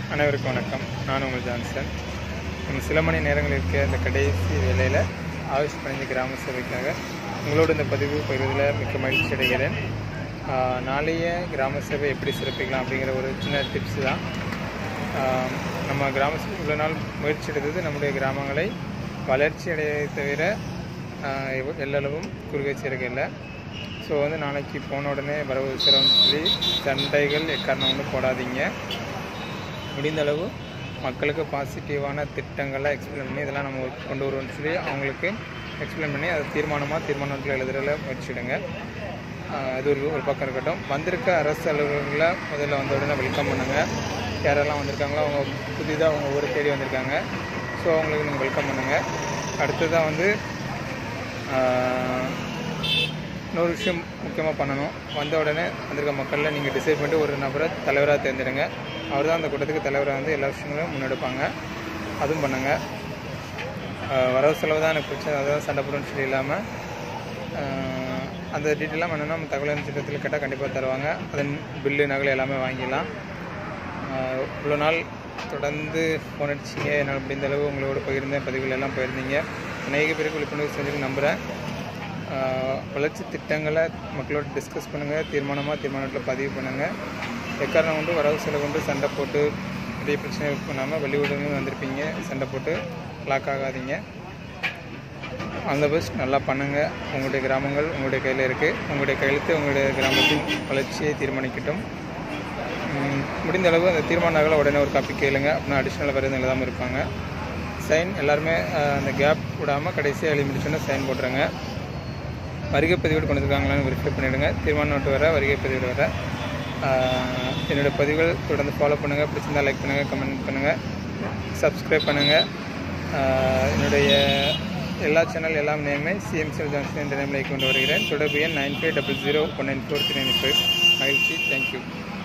அனைவருக்கும் வணக்கம் நான் உங்கள் ஜான்சன் நம்ம சில மணி நேரங்கள் இருக்க இந்த கடைசி வேலையில் ஆயுஷ் பதினஞ்சு கிராம சபைக்காக உங்களோட இந்த பதிவு பகிர்வதில் மிக்க மகிழ்ச்சி அடைகிறேன் ஆஹ் நாளைய கிராம சபை எப்படி சிறப்பிக்கலாம் அப்படிங்கிற ஒரு சின்ன டிப்ஸ் தான் ஆஹ் நம்ம கிராம சபை இவ்வளோ நாள் முயற்சி எடுத்தது நம்முடைய கிராமங்களை வளர்ச்சி அடைய தவிர ஆஹ் எவ்வ- எல்லளவும் குறுகை சேர்க்கையில் ஸோ வந்து நாளைக்கு போன உடனே வரவு சிறன்னு சொல்லி சண்டைகள் எக்காரணம் ஒன்றும் போடாதீங்க முடிந்த அளவு மக்களுக்கு பாசிட்டிவான திட்டங்களை எக்ஸ்பிளைன் பண்ணி இதெல்லாம் நம்ம கொண்டு வருவோம்னு சொல்லி அவங்களுக்கு எக்ஸ்பிளைன் பண்ணி அதை தீர்மானமாக தீர்மானத்தில் எழுதுறதுல முயற்சிடுங்க ஆஹ் அது ஒரு ஒரு பக்கம் இருக்கட்டும் வந்திருக்க அரசு அலுவலர்களை முதல்ல வந்த உடனே வெல்கம் பண்ணுங்கள் யாரெல்லாம் வந்திருக்காங்களோ அவங்க புதிதாக அவங்க ஊரை தேடி வந்திருக்காங்க ஸோ அவங்களுக்கு நீங்கள் வெல்கம் பண்ணுங்கள் அடுத்ததாக வந்து ஆஹ் இன்னொரு விஷயம் முக்கியமாக பண்ணணும் வந்த உடனே வந்திருக்க மக்களில் நீங்கள் டிசைட் பண்ணிட்டு ஒரு நபரை தலைவராக தேர்ந்தெடுங்க அவர் தான் அந்த கூட்டத்துக்கு தலைவராக வந்து எல்லா விஷயங்களும் முன்னெடுப்பாங்க அதுவும் பண்ணுங்கள் வரவு செலவு தான் எனக்கு பிரச்சனை அதான் சண்டை போடுன்னு சொல்லி இல்லாமல் ஆஹ் அந்த டீட்டெயிலாம் வேணும்னா நம்ம தகவல் திட்டத்தில் கேட்டால் கண்டிப்பாக தருவாங்க அதன் பில்லு நகல் எல்லாமே வாங்கிடலாம் ஆஹ் இவ்வளோ நாள் தொடர்ந்து ஃபோன் அடிச்சிங்க என்னால் முடிந்த அளவு உங்களோட பகிர்ந்தேன் பதிவுகள் எல்லாம் போயிருந்தீங்க அநேக பேருக்கு விழிப்புணர்வு செஞ்சுட்டு நம்புகிறேன் ஆஹ் வளர்ச்சி திட்டங்களை மக்களோட டிஸ்கஸ் பண்ணுங்கள் தீர்மானமாக தீர்மானத்தில் பதிவு பண்ணுங்கள் எக்காரணம் கொண்டு வரவு செலவு கொண்டு சண்டை போட்டு பெரிய பிரச்சனை பண்ணாமல் வெளியூர்லேருந்து வந்திருப்பீங்க சண்டை போட்டு லாக் ஆகாதீங்க அந்த பெஸ்ட் நல்லா பண்ணுங்கள் உங்களுடைய கிராமங்கள் உங்களுடைய கையில் இருக்குது உங்களுடைய கையெழுத்து உங்களுடைய கிராமத்தின் வளர்ச்சியை தீர்மானிக்கட்டும் உம், முடிந்த அளவு அந்த தீர்மானங்களை உடனே ஒரு காப்பி கேளுங்க அப்படின்னா அடிஷ்னல் வேறு எழுதாமல் இருப்பாங்க சைன் எல்லாருமே அஹ், அந்த கேப் விடாமல் கடைசியாக எழுதி முடிச்சோன்னே சைன் போட்டுருங்க வருகை பதிவேடு கொண்டு வந்துருக்காங்களான்னு வெரிஃபை பண்ணிவிடுங்க தீர்மானம் நோட்டு வர வருகை பதிவேடு வர ஆஹ், என்னோட பதிவுகள் தொடர்ந்து ஃபாலோ பண்ணுங்கள் பிடிச்சிருந்தா லைக் பண்ணுங்கள் கமெண்ட் பண்ணுங்கள் சப்ஸ்கிரைப் பண்ணுங்கள் என்னுடைய எல்லா சேனல் எல்லா நேமே சிஎம்சிஎல் ஜான்சன் என்ற நேமில் கொண்டு வருகிறேன் தொடர்பு எண் nine five double zero one nine four three nine five மகிழ்ச்சி தேங்க்யூ